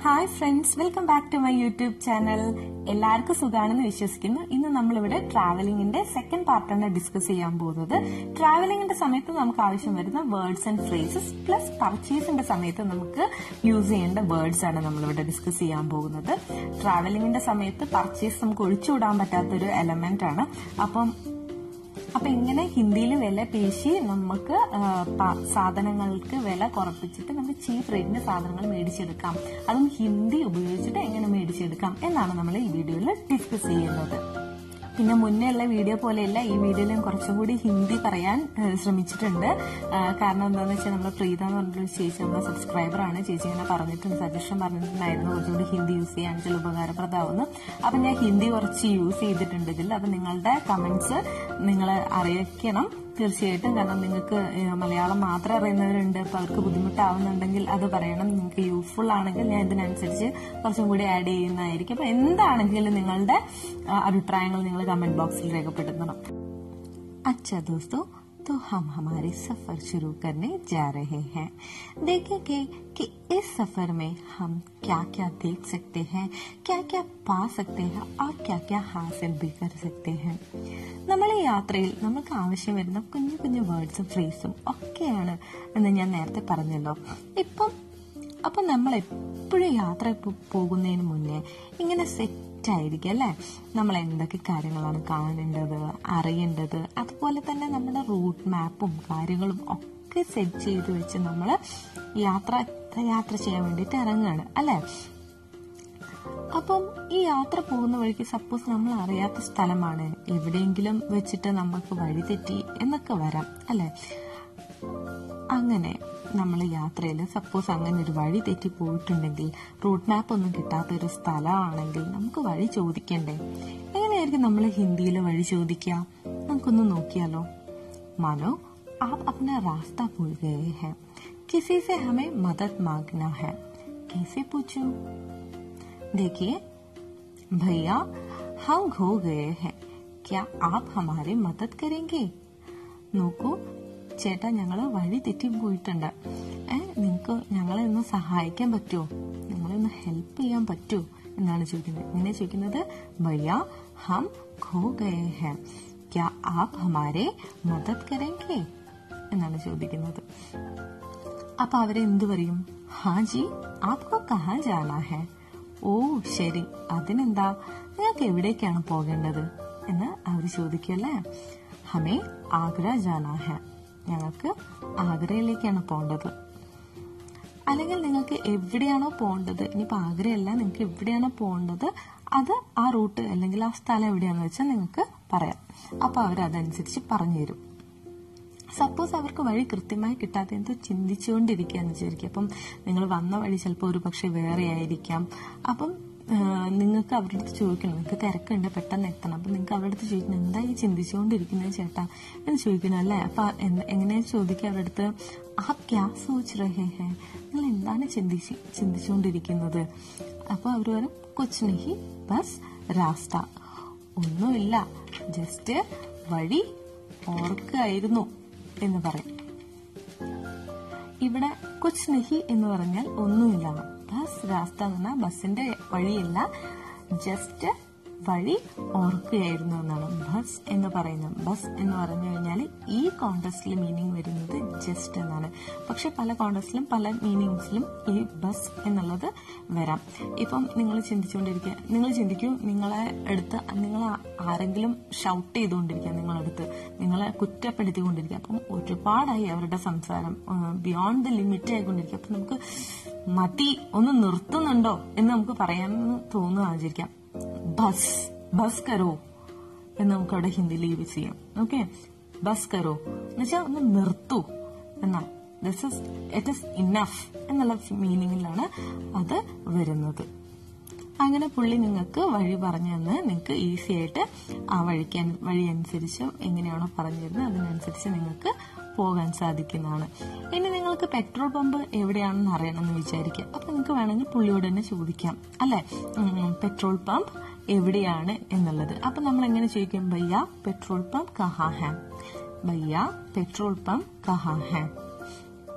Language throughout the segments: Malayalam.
Hi friends welcome back to my YouTube channel എല്ലാവർക്കും സുഖാണെന്ന് വിശ്വസിക്കുന്നു ഇന്ന് നമ്മളിവിടെ ട്രാവലിംഗിന്റെ സെക്കൻഡ് പാർട്ടാണ് ഡിസ്കസ് ചെയ്യാൻ പോകുന്നത് ട്രാവലിംഗിന്റെ സമയത്ത് നമുക്ക് ആവശ്യം വരുന്ന വേർഡ്സ് ആൻഡ് ഫ്രേസസ് പ്ലസ് പർച്ചേസിന്റെ സമയത്ത് നമുക്ക് യൂസ് ചെയ്യേണ്ട വേർഡ്സ് ആണ് നമ്മളിവിടെ ഡിസ്കസ് ചെയ്യാൻ പോകുന്നത് ട്രാവലിംഗിന്റെ സമയത്ത് പർച്ചേസ് നമുക്ക് ഒഴിച്ചുവിടാൻ പറ്റാത്ത ഒരു എലമെന്റ് ആണ് അപ്പം അപ്പൊ ഇങ്ങനെ ഹിന്ദിയിൽ വില പേശി നമുക്ക് ആ, പ- സാധനങ്ങൾക്ക് വില കുറപ്പിച്ചിട്ട് നമുക്ക് ചീപ്പ് റേറ്റിന് സാധനങ്ങൾ മേടിച്ചെടുക്കാം അതും ഹിന്ദി ഉപയോഗിച്ചിട്ട് എങ്ങനെ മേടിച്ചെടുക്കാം എന്നാണ് നമ്മൾ ഈ വീഡിയോയിൽ ഡിസ്കസ് ചെയ്യുന്നത് പിന്നെ മുന്നേ ഉള്ള വീഡിയോ പോലെയല്ല ഈ വീഡിയോയിൽ ഞാൻ കുറച്ചും കൂടി ഹിന്ദി പറയാൻ ആ, ശ്രമിച്ചിട്ടുണ്ട് ആ, കാരണം എന്താണെന്ന് വെച്ചാൽ നമ്മൾ പ്രീത എന്ന് പറഞ്ഞൊരു ചേച്ചി നമ്മുടെ സബ്സ്ക്രൈബറാണ് ചേച്ചി ഇങ്ങനെ പറഞ്ഞിട്ടുണ്ട് സജഷൻ പറഞ്ഞിട്ടുണ്ടായിരുന്നു കുറച്ചുകൂടി ഹിന്ദി യൂസ് ചെയ്യാൻ ചില ഉപകാരപ്രദമാവുന്നു അപ്പൊ ഞാൻ ഹിന്ദി കുറച്ച് യൂസ് ചെയ്തിട്ടുണ്ട് ഇതിൽ അപ്പൊ നിങ്ങളുടെ കമന്റ്സ് നിങ്ങൾ അറിയിക്കണം തീർച്ചയായിട്ടും കാരണം നിങ്ങൾക്ക് ഏഹ്, മലയാളം മാത്രം അറിയുന്നവരുണ്ട് അപ്പൊ അവർക്ക് ബുദ്ധിമുട്ടാവുന്നുണ്ടെങ്കിൽ അത് പറയണം നിങ്ങൾക്ക് യൂസ്ഫുൾ ആണെങ്കിൽ ഞാൻ ഇതിനനുസരിച്ച് കുറച്ചും കൂടി ആഡ് ചെയ്യുന്നതായിരിക്കും അപ്പൊ എന്താണെങ്കിലും നിങ്ങളുടെ ആ, അഭിപ്രായങ്ങൾ നിങ്ങൾ കമന്റ് ബോക്സിൽ രേഖപ്പെടുത്തണം अच्छा दोस्तों तो हम हमारे सफर शुरू करने जा रहे हैं देखेंगे कि इस सफर में हम क्या क्या देख सकते हैं क्या क्या पा सकते हैं और क्या क्या हासिल भी कर सकते हैं നമ്മൾ ഈ യാത്രയിൽ നമുക്ക് ആവശ്യം വരുന്ന കുഞ്ഞു കുഞ്ഞു വേർഡ്സും ഫ്രേസും ഒക്കെയാണ് എന്ന് ഞാൻ നേരത്തെ പറഞ്ഞല്ലോ ഇപ്പം അപ്പൊ നമ്മൾ എപ്പോഴും യാത്ര പോ- പോകുന്നതിന് മുന്നേ ഇങ്ങനെ സെറ്റ് ആയിരിക്കും അല്ലെ നമ്മൾ എന്തൊക്കെ കാര്യങ്ങളാണ് കാണേണ്ടത് അറിയേണ്ടത് അതുപോലെ തന്നെ നമ്മുടെ റൂട്ട് മാപ്പും കാര്യങ്ങളും ഒക്കെ സെറ്റ് ചെയ്ത് വെച്ച് നമ്മൾ യാത്ര യാത്ര ചെയ്യാൻ വേണ്ടിയിട്ട് ഇറങ്ങുകയാണ് അല്ലെ അപ്പം ഈ യാത്ര പോകുന്ന വഴിക്ക് സപ്പോസ് നമ്മൾ അറിയാത്ത സ്ഥലമാണ് എവിടെയെങ്കിലും വെച്ചിട്ട് നമുക്ക് വഴി തെറ്റി എന്നൊക്കെ വരാം അല്ലെ അങ്ങനെ നമ്മൾ യാത്രയിൽ സപ്പോസ് അങ്ങനെ ഒരു വഴി തെറ്റി പോയിട്ടുണ്ടെങ്കിൽ റൂട്ട് മാപ്പ് ഒന്നും കിട്ടാത്ത ഒരു സ്ഥലമാണെങ്കിൽ നമുക്ക് വഴി ചോദിക്കണ്ടേ എങ്ങനെയായിരിക്കും നമ്മൾ ഹിന്ദിയിൽ വഴി ചോദിക്കുക നമുക്കൊന്ന് നോക്കിയാലോ മാനോ आप अपना रास्ता भूल गए हैं किसी से हमें मदद मांगना है कैसे पूछूं? देखिए भैया हम खो गए हैं क्या आप हमारी मदद करेंगे നോക്കൂ ചേട്ടാ ഞങ്ങള് വഴി തെറ്റി പോയിട്ടുണ്ട് ഏ നിങ്ങക്ക് ഞങ്ങളെ ഒന്ന് സഹായിക്കാൻ പറ്റുമോ ഞങ്ങളെ ഒന്ന് ഹെൽപ്പ് ചെയ്യാൻ പറ്റുമോ എന്നാണ് ചോദിക്കുന്നത് ഇങ്ങനെ ചോദിക്കുന്നത് ഭയ്യ ഹം ഖോ ഗയേ ഹെ ക്യാ ആപ് ഹമാരെ മദത് കരെങ്കേ എന്നാണ് ചോദിക്കുന്നത് അപ്പൊ അവരെ എന്തു പറയും ഹാ ജി ആപ്കോ കഹാ ജാനാ ഹെ ഓ ശരി അതിനെന്താ നിങ്ങൾക്ക് എവിടേക്കാണ് പോകേണ്ടത് എന്ന് അവർ ചോദിക്കല്ലേ ഹമേ ആഗ്ര ജാനാ ഹെ ഞങ്ങൾക്ക് ആഗ്രയിലേക്കാണ് പോകേണ്ടത് അല്ലെങ്കിൽ നിങ്ങൾക്ക് എവിടെയാണോ പോകേണ്ടത് ഇനിയിപ്പോ ആഗ്രഹമല്ല നിങ്ങൾക്ക് എവിടെയാണോ പോകേണ്ടത് അത് ആ റൂട്ട് അല്ലെങ്കിൽ ആ സ്ഥലം എവിടെയാന്ന് വെച്ചാൽ നിങ്ങൾക്ക് പറയാം അപ്പൊ അവർ അതനുസരിച്ച് പറഞ്ഞു തരും സപ്പോസ് അവർക്ക് വഴി കൃത്യമായി കിട്ടാതെ എന്തോ ചിന്തിച്ചുകൊണ്ടിരിക്കുകയെന്ന് വിചാരിക്കും അപ്പം നിങ്ങൾ വന്ന വഴി ചിലപ്പോൾ ഒരു പക്ഷെ വേറെ ആയിരിക്കാം അപ്പം നിങ്ങൾക്ക് അവരുടെ അടുത്ത് ചോദിക്കണം നിങ്ങൾക്ക് തിരക്കുണ്ട് പെട്ടെന്ന് എത്തണം അപ്പം നിങ്ങൾക്ക് അവരുടെ അടുത്ത് ചോദിക്കണം എന്താ ഈ ചിന്തിച്ചുകൊണ്ടിരിക്കുന്നത് ചേട്ടാ എന്ന് ചോദിക്കണം അല്ലേ അപ്പൊ എന്ത്- എങ്ങനെയാ ചോദിക്കുക അവരുടെ അടുത്ത് ആ ക്യാ സോച്ച് റഹേ ഹേ നിങ്ങൾ എന്താണ് ചിന്തിച്ച് ചിന്തിച്ചുകൊണ്ടിരിക്കുന്നത് അപ്പൊ അവർ പറയും കൊച്ചു നഹി ബസ് രാസ്ത ഒന്നുമില്ല ജസ്റ്റ് വഴി ഓർക്കായിരുന്നു എന്ന് പറയും ഇവിടെ കുച്ച് നഹി എന്ന് പറഞ്ഞാൽ ഒന്നുമില്ല ബസ് രാസ്ത എന്ന് പറഞ്ഞാൽ ബസിന്റെ വഴിയല്ല ജസ്റ്റ് വഴി ഓർക്കുകയായിരുന്നു എന്നാണ് ബസ് എന്ന് പറയുന്നത് ബസ് എന്ന് പറഞ്ഞു കഴിഞ്ഞാൽ ഈ കോണ്ടസ്റ്റിൽ മീനിങ് വരുന്നത് ജസ്റ്റ് എന്നാണ് പക്ഷെ പല കോണ്ടസ്റ്റിലും പല മീനിങ്സിലും ഈ ബസ് എന്നുള്ളത് വരാം ഇപ്പം നിങ്ങൾ ചിന്തിച്ചുകൊണ്ടിരിക്കുക നിങ്ങൾ ചിന്തിക്കും നിങ്ങളെ അടുത്ത് നിങ്ങൾ ആരെങ്കിലും ഷൗട്ട് ചെയ്തുകൊണ്ടിരിക്കുക നിങ്ങളടുത്ത് നിങ്ങളെ കുറ്റപ്പെടുത്തിക്കൊണ്ടിരിക്കുക അപ്പം ഒരുപാടായി അവരുടെ സംസാരം ബിയോണ്ട് ദ ലിമിറ്റ് ആയിക്കൊണ്ടിരിക്കുക അപ്പൊ നമുക്ക് മതി ഒന്ന് നിർത്തുന്നുണ്ടോ എന്ന് നമുക്ക് പറയാൻ തോന്നുന്നു ആചരിക്കാം ബസ് ബസ് കരോ എന്ന് നമുക്ക് അവിടെ ഹിന്ദിയിൽ യൂസ് ചെയ്യാം ഓക്കെ ബസ് കരോ എന്നുവെച്ചാൽ ഒന്ന് നിർത്തൂ എന്നാ this is it is enough എന്നുള്ള മീനിങ്ങിലാണ് അത് വരുന്നത് അങ്ങനെ പുള്ളി നിങ്ങൾക്ക് വഴി പറഞ്ഞു തന്ന് നിങ്ങൾക്ക് ഈസി ആയിട്ട് ആ വഴിക്ക് വഴി അനുസരിച്ച് എങ്ങനെയാണോ പറഞ്ഞു തരുന്നത് അതിനനുസരിച്ച് നിങ്ങൾക്ക് പോകാൻ സാധിക്കുന്നതാണ് ഇനി നിങ്ങൾക്ക് പെട്രോൾ പമ്പ് എവിടെയാണെന്ന് അറിയണം എന്ന് വിചാരിക്കുക അപ്പൊ നിങ്ങൾക്ക് വേണമെങ്കിൽ പുള്ളിയോട് തന്നെ ചോദിക്കാം അല്ലെ പെട്രോൾ പമ്പ് എവിടെയാണ് എന്നുള്ളത് അപ്പൊ നമ്മൾ എങ്ങനെ ചോദിക്കും ഭയ്യ പെട്രോൾ പമ്പ് കഹാ ഹേ ഭയ്യ പെട്രോൾ പമ്പ് കഹാ ഹേ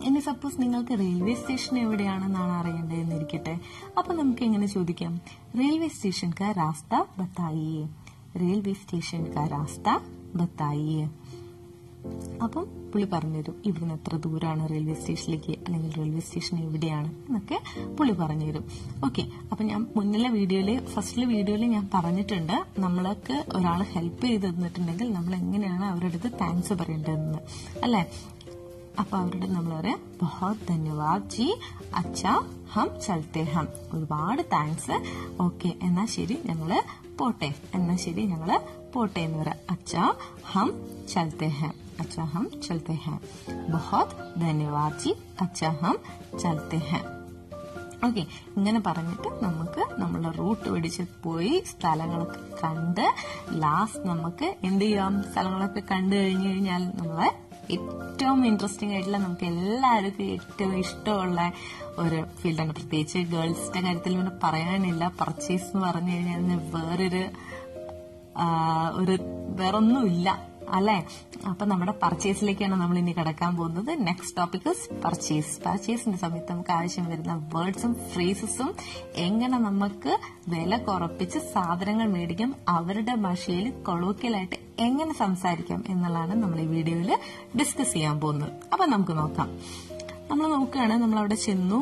ഇനി സപ്പോസ് നിങ്ങൾക്ക് റെയിൽവേ സ്റ്റേഷൻ എവിടെയാണെന്നാണ് അറിയേണ്ടതെന്നിരിക്കട്ടെ അപ്പൊ നമുക്ക് എങ്ങനെ ചോദിക്കാം റെയിൽവേ സ്റ്റേഷൻ കാ രാസ്ത ബത്തായിയേ റെയിൽവേ സ്റ്റേഷൻ കാ രാസ്ത ബത്തായിയേ അപ്പം പുള്ളി പറഞ്ഞുതരും ഇവിടുന്ന് എത്ര ദൂരമാണ് റെയിൽവേ സ്റ്റേഷനിലേക്ക് അല്ലെങ്കിൽ റെയിൽവേ സ്റ്റേഷൻ എവിടെയാണ് എന്നൊക്കെ പുള്ളി പറഞ്ഞുതരും ഓക്കെ അപ്പൊ ഞാൻ മുന്നിലെ വീഡിയോയില് ഫസ്റ്റിലെ വീഡിയോയിൽ ഞാൻ പറഞ്ഞിട്ടുണ്ട് നമ്മൾക്ക് ഒരാൾ ഹെൽപ്പ് ചെയ്ത് തന്നിട്ടുണ്ടെങ്കിൽ നമ്മൾ എങ്ങനെയാണ് അവരുടെ അടുത്ത് താങ്ക്സ് പറയേണ്ടതെന്ന് അല്ലെ അപ്പൊ അവരുടെ നമ്മൾ പറയാം ബഹോത് ധന്യവാദ് ജി അച്ഛാ ഹം ചലത്തെ ഹം ഒരുപാട് താങ്ക്സ് ഓക്കെ എന്നാ ശരി ഞങ്ങള് പോട്ടെ എന്നാ ശരി ഞങ്ങള് പോട്ടെ എന്ന് പറയാം അച്ഛാ ഹം ചലത്തെ ഹം अच्छा हम चलते हैं बहुत धन्यवाद जी अच्छा हम चलते हैं ഓക്കെ ഇങ്ങനെ പറഞ്ഞിട്ട് നമുക്ക് നമ്മളെ റൂട്ട് പിടിച്ച് പോയി സ്ഥലങ്ങളൊക്കെ കണ്ട് ലാസ്റ്റ് നമുക്ക് എന്ത് ചെയ്യാം സ്ഥലങ്ങളൊക്കെ കണ്ടു കഴിഞ്ഞു കഴിഞ്ഞാൽ നമ്മളെ ഏറ്റവും ഇൻട്രസ്റ്റിംഗ് ആയിട്ടുള്ള നമുക്ക് എല്ലാവർക്കും ഏറ്റവും ഇഷ്ടമുള്ള ഒരു ഫീൽഡാണ് പ്രത്യേകിച്ച് ഗേൾസിന്റെ കാര്യത്തിൽ പിന്നെ പറയാനില്ല പർച്ചേസ് എന്ന് പറഞ്ഞു കഴിഞ്ഞാൽ അതിന് വേറൊരു ഒരു വേറൊന്നുമില്ല അല്ലെ അപ്പൊ നമ്മുടെ പർച്ചേസിലേക്കാണ് നമ്മൾ ഇനി കിടക്കാൻ പോകുന്നത് നെക്സ്റ്റ് ടോപ്പിക് പർച്ചേസ് പർച്ചേസിന്റെ സമയത്ത് നമുക്ക് ആവശ്യം വരുന്ന വേർഡ്സും ഫ്രേസസും എങ്ങനെ നമുക്ക് വില കുറപ്പിച്ച് സാധനങ്ങൾ മേടിക്കാം അവരുടെ ഭാഷയിൽ കൊളോക്കിയലായിട്ട് എങ്ങനെ സംസാരിക്കാം എന്നുള്ളതാണ് നമ്മൾ ഈ വീഡിയോയിൽ ഡിസ്കസ് ചെയ്യാൻ പോകുന്നത് അപ്പൊ നമുക്ക് നോക്കാം നമ്മൾ നോക്കുകയാണ് നമ്മൾ അവിടെ ചെന്നു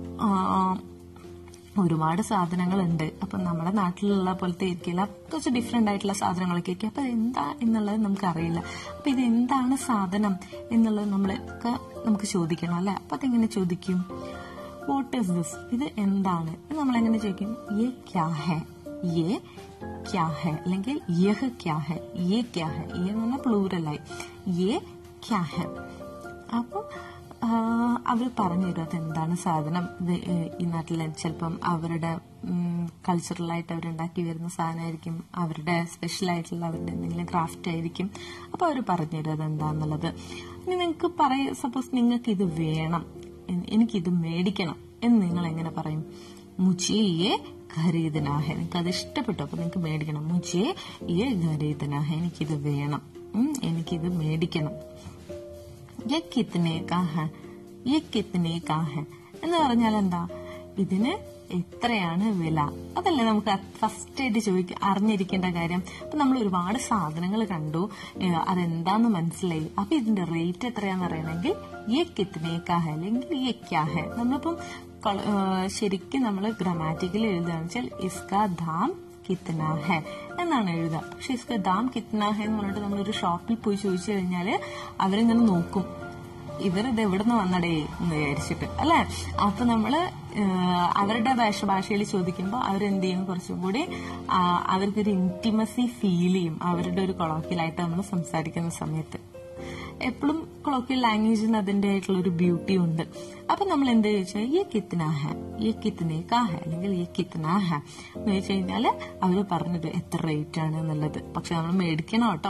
ഒരുപാട് സാധനങ്ങളുണ്ട് അപ്പൊ നമ്മുടെ നാട്ടിലുള്ള പോലത്തെ ഇരിക്കില്ല കുറച്ച് ഡിഫറെന്റ് ആയിട്ടുള്ള സാധനങ്ങളൊക്കെ ആയിരിക്കും അപ്പൊ എന്താ എന്നുള്ളത് നമുക്ക് അറിയില്ല അപ്പൊ ഇത് എന്താണ് സാധനം എന്നുള്ളത് നമ്മളൊക്കെ നമുക്ക് ചോദിക്കണം അല്ലെ അപ്പൊ അതെങ്ങനെ ചോദിക്കും വാട്ട് ഈസ് ദിസ് ഇത് എന്താണ് നമ്മൾ എങ്ങനെ ചോദിക്കും യേ ക്യാ ഹെ യേ ക്യാ ഹെ അല്ലെങ്കിൽ യഹ് ക്യാ ഹെ യേ ക്യാ ഹെ യേ എന്ന് പറഞ്ഞാൽ പ്ലൂറലായി യേ ക്യാ ഹെ അപ്പൊ അവർ പറഞ്ഞു തരും അതെന്താണ് സാധനം ഇത് ഈ നാട്ടിൽ ചിലപ്പം അവരുടെ കൾച്ചറലായിട്ട് അവരുണ്ടാക്കി വരുന്ന സാധനമായിരിക്കും അവരുടെ സ്പെഷ്യൽ ആയിട്ടുള്ള അവരുടെ എന്തെങ്കിലും ക്രാഫ്റ്റ് ആയിരിക്കും അപ്പൊ അവർ പറഞ്ഞു തരും അതെന്താന്നുള്ളത് ഇനി നിങ്ങൾക്ക് പറയ സപ്പോസ് നിങ്ങൾക്ക് ഇത് വേണം എനിക്കിത് മേടിക്കണം എന്ന് നിങ്ങൾ എങ്ങനെ പറയും മുച്ചേ ഖരീദനാഹെ നിങ്ങൾക്ക് അത് ഇഷ്ടപ്പെട്ടു അപ്പൊ നിങ്ങൾക്ക് മേടിക്കണം മുച്ചേ ഏ ഖരീദനാഹെ എനിക്കിത് വേണം എനിക്കിത് മേടിക്കണം യെ കിത്തനെ കാ ഹെ യെ കിത്തനെ കാ ഹെ എന്ന് പറഞ്ഞാൽ എന്താ ഇതിന് എത്രയാണ് വില അതല്ലേ നമുക്ക് ഫസ്റ്റ് ആയിട്ട് ചോദിക്ക അറിഞ്ഞിരിക്കേണ്ട കാര്യം അപ്പൊ നമ്മൾ ഒരുപാട് സാധനങ്ങൾ കണ്ടു അതെന്താന്ന് മനസ്സിലായി അപ്പൊ ഇതിന്റെ റേറ്റ് എത്രയാന്ന് അറിയണമെങ്കിൽ യെ കിത്തനെ കാ ഹെ അല്ലെങ്കിൽ യെ ക്യാ ഹെ നമ്മളിപ്പം ശരിക്കും നമ്മൾ ഗ്രാമാറ്റിക്കലി എഴുതുകയെന്ന് വെച്ചാൽ ഇസ്കാ ധാം കിത്തന ഹെ എന്നാണ് എഴുതുക പക്ഷെ ഇസ്ക ദാം കിത്തന ഹെ എന്ന് പറഞ്ഞിട്ട് നമ്മളൊരു ഷോപ്പിൽ പോയി ചോദിച്ചു കഴിഞ്ഞാല് അവരിങ്ങനെ നോക്കും ഇവരിത് എവിടുന്ന് വന്നടേ എന്ന് വിചാരിച്ചിട്ട് അല്ലെ അപ്പൊ നമ്മള് അവരുടെ ഭാഷ ഭാഷയിൽ ചോദിക്കുമ്പോൾ അവരെന്ത് ചെയ്യും കുറച്ചും കൂടി അവർക്കൊരു ഇന്റിമസി ഫീൽ ചെയ്യും അവരുടെ ഒരു കൊളോക്കിയലായിട്ട് നമ്മൾ സംസാരിക്കുന്ന സമയത്ത് എപ്പോഴും കൊളോക്കിയൽ ലാംഗ്വേജിന് അതിന്റെ ആയിട്ടുള്ള ഒരു ബ്യൂട്ടി ഉണ്ട് അപ്പൊ നമ്മൾ എന്ത് ചോദിച്ചാൽ ഈ കിത്തന ഹെ ഈ കിത്തനെ കാ ഹെ അല്ലെങ്കിൽ ഈ കിത്തന ഹെ എന്ന് വെച്ച് കഴിഞ്ഞാല് അവര് പറഞ്ഞത് എത്ര റേറ്റ് ആണ് എന്നുള്ളത് പക്ഷെ നമ്മൾ മേടിക്കണം കേട്ടോ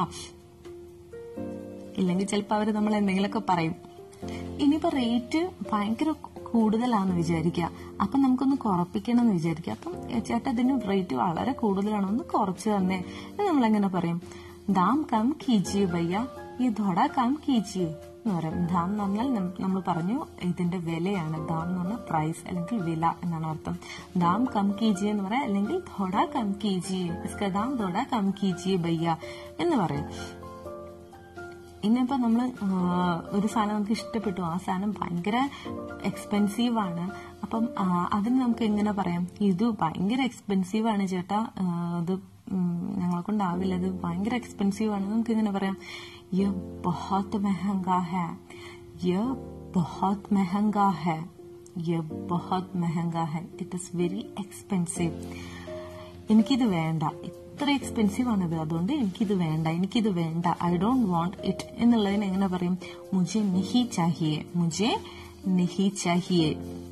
ഇല്ലെങ്കിൽ ചിലപ്പോൾ അവര് നമ്മൾ എന്തെങ്കിലുമൊക്കെ പറയും ഇനിയിപ്പോ റേറ്റ് ഭയങ്കര കൂടുതലാന്ന് വിചാരിക്കുക അപ്പൊ നമുക്കൊന്ന് കുറപ്പിക്കണം എന്ന് വിചാരിക്കുക അപ്പം ചേട്ടാ ഇതിന് റേറ്റ് വളരെ കൂടുതലാണ് ഒന്ന് കുറച്ച് തന്നെ നമ്മൾ എങ്ങനെ പറയും ദാം കം കീജിയെ ഭയ്യ ഈ ധോട കം കീജിയെ എന്ന് പറയും ധാം എന്ന് പറഞ്ഞാൽ നമ്മൾ പറഞ്ഞു ഇതിന്റെ വിലയാണ് ദാം എന്ന് പറഞ്ഞാൽ പ്രൈസ് അല്ലെങ്കിൽ വില എന്നാണ് അർത്ഥം ദാം കം കീജിയെ എന്ന് പറയാം അല്ലെങ്കിൽ ധോട കം കീജിയെ ഇസ്ക ദാം ധോട കം കീജിയെ ഭയ്യ എന്ന് പറയും ഇന്നിപ്പോ നമ്മൾ ഒരു സാധനം നമുക്ക് ഇഷ്ടപ്പെട്ടു ആ സാധനം ഭയങ്കര എക്സ്പെൻസീവ് ആണ് അപ്പം അതിന് നമുക്ക് എങ്ങനെ പറയാം ഇത് ഭയങ്കര എക്സ്പെൻസീവ് ആണ് ചേട്ടാ ഇത് ഞങ്ങളെ കൊണ്ടാവില്ല ഇത് ഭയങ്കര എക്സ്പെൻസീവ് ആണ് നമുക്ക് ഇങ്ങനെ പറയാം യ ബഹോത്ത് മെഹങ്കാ ഹെ യ ബഹോത്ത് മെഹങ്കാ ഹെ യ ബഹോത്ത് മെഹങ്കാ ഹെ ഇറ്റ് ഇസ് വെരി എക്സ്പെൻസീവ് എനിക്കിത് വേണ്ട ഇത്ര എക്സ്പെൻസീവ് ആണിത് അതുകൊണ്ട് എനിക്കിത് വേണ്ട എനിക്കിത് വേണ്ട ഐ ഡോണ്ട് വാണ്ട് ഇറ്റ് എന്നുള്ളതിന് എങ്ങനെ പറയും മുജെ നെഹി ചാഹിയെ മുജെ നെഹി ചാഹിയെ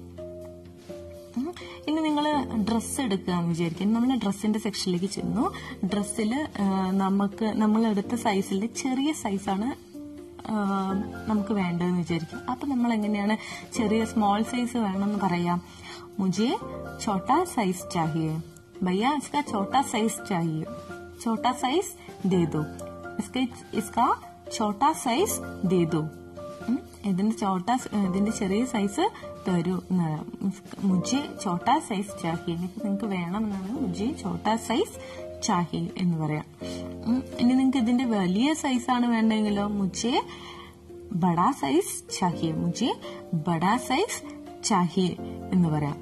ഇനി നിങ്ങൾ ഡ്രസ്സ് എടുക്കുക എന്ന് വിചാരിക്കും നമ്മൾ ഡ്രസ്സിന്റെ സെക്ഷനിലേക്ക് ചെന്നു ഡ്രസ്സിൽ നമുക്ക് നമ്മൾ എടുത്ത സൈസിൽ ചെറിയ സൈസാണ് നമുക്ക് വേണ്ടതെന്ന് വിചാരിക്കും അപ്പൊ നമ്മൾ എങ്ങനെയാണ് ചെറിയ സ്മോൾ സൈസ് വേണമെന്ന് പറയാം മുജെ छोटा साइज चाहिए भैया इसका छोटा साइज चाहिए छोटा साइज दे दो इसके इसका छोटा साइज दे दो ഇതിന്റെ ചോട്ടാ ഇതിന്റെ ചെറിയ സൈസ് തരൂ എന്നാണ് മുജെ ചോട്ടാ സൈസ് ചാഹിയെ നിങ്ങൾക്ക് വേണമെന്നാണ് മുജെ ചോട്ടാ സൈസ് ചാഹിയെ എന്ന് പറയാം ഉം, ഇനി നിങ്ങൾക്ക് ഇതിന്റെ വലിയ സൈസാണ് വേണ്ടെങ്കിലോ മുജെ ബഡാ സൈസ് ചാഹിയെ മുജെ ബഡാ സൈസ് ചാഹിയെ എന്ന് പറയാം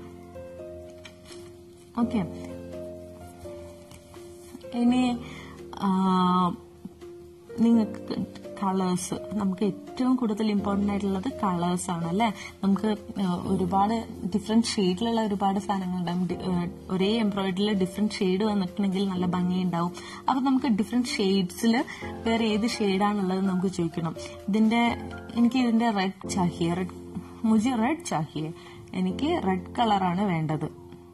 ഓക്കെ ഇനി ആ, നിങ്ങൾക്ക് കളേഴ്സ് നമുക്ക് ഏറ്റവും കൂടുതൽ ഇമ്പോർട്ടന്റ് ആയിട്ടുള്ളത് കളേഴ്സ് ആണ് അല്ലെ നമുക്ക് ആ, ഒരുപാട് ഡിഫറെന്റ് ഷെയ്ഡിലുള്ള ഒരുപാട് സാധനങ്ങളുണ്ടാവും ഡി- ആ, ഒരേ എംബ്രോയിഡറിയിൽ ഡിഫറെന്റ് ഷെയ്ഡ് വന്നിട്ടുണ്ടെങ്കിൽ നല്ല ഭംഗിയുണ്ടാവും അപ്പൊ നമുക്ക് ഡിഫറെന്റ് ഷെയ്ഡ്സിൽ വേറെ ഏത് ഷെയ്ഡാണുള്ളത് നമുക്ക് ചോദിക്കണം ഇതിന്റെ എനിക്ക് ഇതിന്റെ റെഡ് ചാഹിയെ റെഡ് മുജി റെഡ് ചാഹിയെ എനിക്ക് റെഡ് കളറാണ് വേണ്ടത്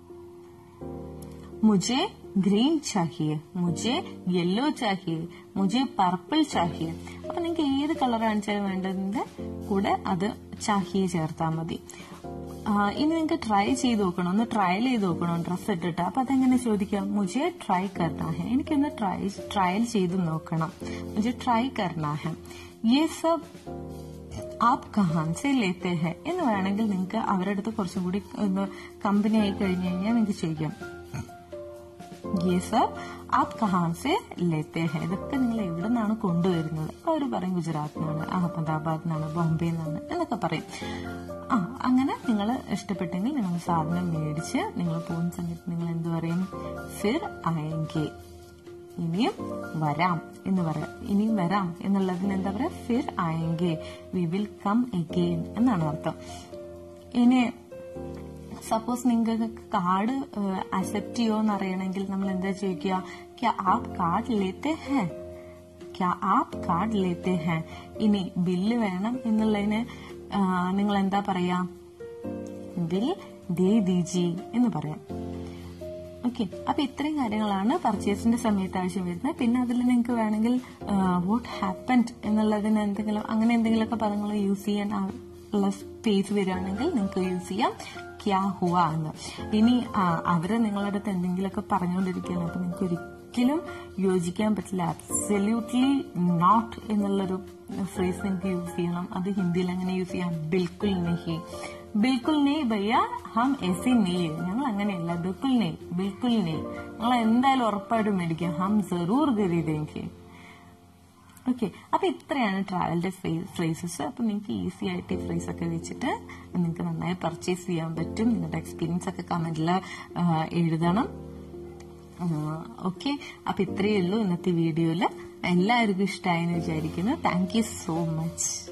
मुझे ഗ്രീൻ ചാഹിയെ മുझे യെല്ലോ ചാഹിയെ മുझे പർപ്പിൾ ചാഹിയെ അപ്പൊ നിങ്ങൾക്ക് ഏത് കളറാണ് വെച്ചാൽ വേണ്ടതിന്റെ കൂടെ അത് ചാഹിയെ ചേർത്താൽ മതി ആ, ഇനി നിങ്ങൾക്ക് ട്രൈ ചെയ്ത് നോക്കണം ഒന്ന് ട്രയൽ ചെയ്ത് നോക്കണം ഡ്രസ്സ് ഇട്ടിട്ട് അപ്പൊ അതെങ്ങനെ ചോദിക്കാം മുझे ട്രൈ करना है എനിക്കൊന്ന് ട്രൈ ട്രയൽ ചെയ്ത് നോക്കണം മുझे ട്രൈ करना है ये सब ആപ് കഹാൻ സെ ലേത്തെ ഹെ എന്ന് വേണമെങ്കിൽ നിങ്ങൾക്ക് അവരുടെ അടുത്ത് കുറച്ചും കൂടി ഒന്ന് കമ്പനി ആയി കഴിഞ്ഞു കഴിഞ്ഞാൽ നിങ്ങൾക്ക് ചോദിക്കാം ये सब आप कहाँ से लेते हैं ഇതൊക്കെ നിങ്ങൾ എവിടെ നിന്നാണ് കൊണ്ടുവരുന്നത് അപ്പൊ അവർ പറയും ഗുജറാത്തിൽ നിന്നാണ് അഹമ്മദാബാദ് നിന്നാണ് ബോംബെ നിന്നാണ് എന്നൊക്കെ പറയും ആ അങ്ങനെ നിങ്ങൾ ഇഷ്ടപ്പെട്ടെങ്കിൽ നിങ്ങൾ സാധനം മേടിച്ച് നിങ്ങൾ പോകുന്ന സമയത്ത് നിങ്ങൾ എന്ത് പറയും ഫിർ ആയെങ്കിൽ ഇനിയും വരാം എന്ന് പറയാം ഇനിയും വരാം എന്നുള്ളതിന് എന്താ പറയാ ഫിർ ആയെങ്കിൽ വി വിൽ കം എഗെയിൻ എന്നാണ് അർത്ഥം ഇനി സപ്പോസ് നിങ്ങൾക്ക് കാർഡ് അക്സെപ്റ്റ് ചെയ്യോ എന്ന് അറിയണമെങ്കിൽ നമ്മൾ എന്താ ചോദിക്കുക ക്യാ ആപ് കാർഡ് ലേത്തെ ഹേ ക്യാ ആപ് കാർഡ് ലേത്തെ ഹേ ഇനി ബില്ല് വേണം എന്നുള്ളതിന് ആ, നിങ്ങൾ എന്താ പറയാ ബിൽ ദേ ദീജി എന്ന് പറയാം ഓക്കെ അപ്പൊ ഇത്രയും കാര്യങ്ങളാണ് പർച്ചേസിന്റെ സമയത്ത് ആവശ്യം വരുന്നത് പിന്നെ അതിൽ നിങ്ങൾക്ക് വേണമെങ്കിൽ വാട്ട് ഹാപ്പൻഡ് എന്നുള്ളതിന് എന്തെങ്കിലും അങ്ങനെ എന്തെങ്കിലുമൊക്കെ പദങ്ങൾ യൂസ് ചെയ്യാൻ ആ- ഉള്ള സ്പേസ് വരികയാണെങ്കിൽ നിങ്ങൾക്ക് യൂസ് ചെയ്യാം ക്യാ ഹുവ എന്ന് ഇനി ആ, അവര് നിങ്ങളുടെ അടുത്ത് എന്തെങ്കിലുമൊക്കെ പറഞ്ഞുകൊണ്ടിരിക്കുകയാണ് അപ്പൊ നിങ്ങൾക്ക് ഒരിക്കലും യോജിക്കാൻ പറ്റില്ല അബ്സല്യൂട്ട്ലി നോട്ട് എന്നുള്ളൊരു ഫ്രേസ് നിങ്ങൾക്ക് യൂസ് ചെയ്യണം അത് ഹിന്ദിയിൽ എങ്ങനെ യൂസ് ചെയ്യാം ബിൽക്കുൽ നെഹി ബിൽക്കുൽ നെയ് ഭയ്യ ഹം എസി നെയ് ഞങ്ങൾ അങ്ങനെയല്ല ബിൽക്കുൽ നെയ് ബിൽക്കുൽ നെയ് ഞങ്ങൾ എന്തായാലും ഉറപ്പായിട്ടും മേടിക്കാം ഹം ജറൂർ ഖരീദേങ്കി ഓക്കെ അപ്പൊ ഇത്രയാണ് ട്രാവലിന്റെ ഫ്രേസസ് അപ്പൊ നിങ്ങൾക്ക് ഈസി ആയിട്ട് ഈ ഫ്രേസ് ഒക്കെ വെച്ചിട്ട് നിങ്ങൾക്ക് നന്നായി പർച്ചേസ് ചെയ്യാൻ പറ്റും നിങ്ങളുടെ എക്സ്പീരിയൻസ് ഒക്കെ കമന്റിൽ എഴുതണം ഓക്കെ അപ്പൊ ഇത്രയേ ഉള്ളൂ ഇന്നത്തെ വീഡിയോയില് എല്ലാവർക്കും ഇഷ്ടമായി എന്ന് വിചാരിക്കുന്നു താങ്ക് യു സോ മച്ച്